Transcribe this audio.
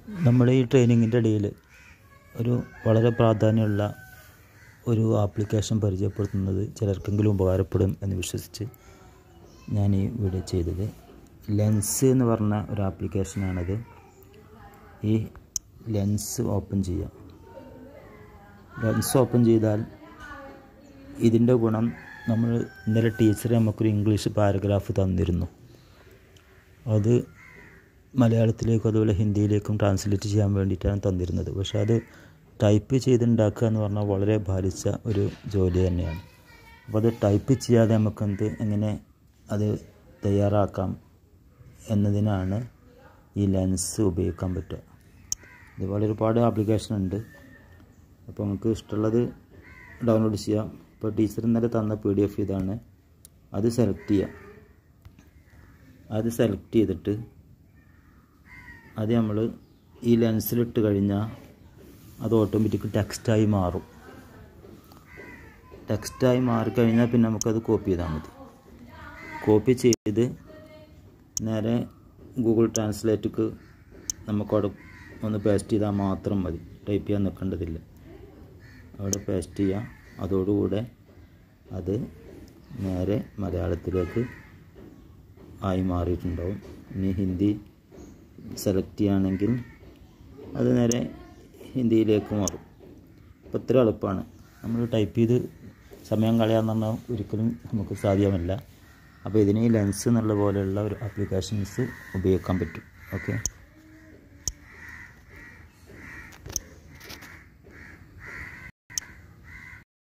നമ്മുടെ ഈ ട്രെയിനിങ്ങിൻ്റെ ഇടയിൽ ഒരു വളരെ പ്രാധാന്യമുള്ള ഒരു ആപ്ലിക്കേഷൻ പരിചയപ്പെടുത്തുന്നത് ചിലർക്കെങ്കിലും ഉപകാരപ്പെടും എന്ന് വിശ്വസിച്ച് ഞാൻ ഈ വീഡിയോ ചെയ്തത് ലെൻസ് എന്ന് പറഞ്ഞ ഒരു ആപ്ലിക്കേഷനാണത് ഈ ലെൻസ് ഓപ്പൺ ചെയ്യുക ലെൻസ് ഓപ്പൺ ചെയ്താൽ ഇതിൻ്റെ ഗുണം നമ്മൾ ഇന്നലെ ടീച്ചർ നമുക്കൊരു ഇംഗ്ലീഷ് പാരഗ്രാഫ് തന്നിരുന്നു അത് മലയാളത്തിലേക്കും അതുപോലെ ഹിന്ദിയിലേക്കും ട്രാൻസ്ലേറ്റ് ചെയ്യാൻ വേണ്ടിയിട്ടാണ് തന്നിരുന്നത് പക്ഷേ അത് ടൈപ്പ് ചെയ്തുണ്ടാക്കുക എന്ന് പറഞ്ഞാൽ വളരെ ഭാരിച്ച ഒരു ജോലി തന്നെയാണ് അപ്പോൾ അത് ടൈപ്പ് ചെയ്യാതെ നമുക്ക് എന്ത് എങ്ങനെ അത് തയ്യാറാക്കാം എന്നതിനാണ് ഈ ലെൻസ് ഉപയോഗിക്കാൻ പറ്റുക ഇതുപോലെ ഒരുപാട് ആപ്ലിക്കേഷൻ ഉണ്ട് അപ്പോൾ നമുക്ക് ഇഷ്ടമുള്ളത് ഡൗൺലോഡ് ചെയ്യാം ഇപ്പോൾ ടീച്ചർ ഇന്നലെ തന്ന പി ഡി എഫ് ഇതാണ് അത് സെലക്ട് ചെയ്യാം അത് സെലക്ട് ചെയ്തിട്ട് അത് നമ്മൾ ഈ ലെൻസിലിട്ട് കഴിഞ്ഞാൽ അത് ഓട്ടോമാറ്റിക് ടെക്സ്റ്റായി മാറും ടെക്സ്റ്റായി മാറിക്കഴിഞ്ഞാൽ പിന്നെ നമുക്കത് കോപ്പി ചെയ്താൽ മതി കോപ്പി ചെയ്ത് നേരെ ഗൂഗിൾ ട്രാൻസ്ലേറ്റ്ക്ക് നമുക്കവിടെ ഒന്ന് പേസ്റ്റ് ചെയ്താൽ മാത്രം മതി ടൈപ്പ് ചെയ്യാൻ നിൽക്കേണ്ടതില്ല അവിടെ പേസ്റ്റ് ചെയ്യാം അതോടുകൂടെ അത് നേരെ മലയാളത്തിലേക്ക് ആയി മാറിയിട്ടുണ്ടാവും ഇനി ഹിന്ദി സെലക്ട് ചെയ്യുകയാണെങ്കിൽ അത് നേരെ ഹിന്ദിയിലേക്ക് മാറും അപ്പോൾ ഇത്ര എളുപ്പമാണ് നമ്മൾ ടൈപ്പ് ചെയ്ത് സമയം കളയാന്ന് പറഞ്ഞാൽ ഒരിക്കലും നമുക്ക് സാധ്യമല്ല അപ്പോൾ ഇതിന് ഈ ലെൻസ് എന്നുള്ള പോലെയുള്ള ഒരു ആപ്ലിക്കേഷൻസ് ഉപയോഗിക്കാൻ പറ്റും ഓക്കെ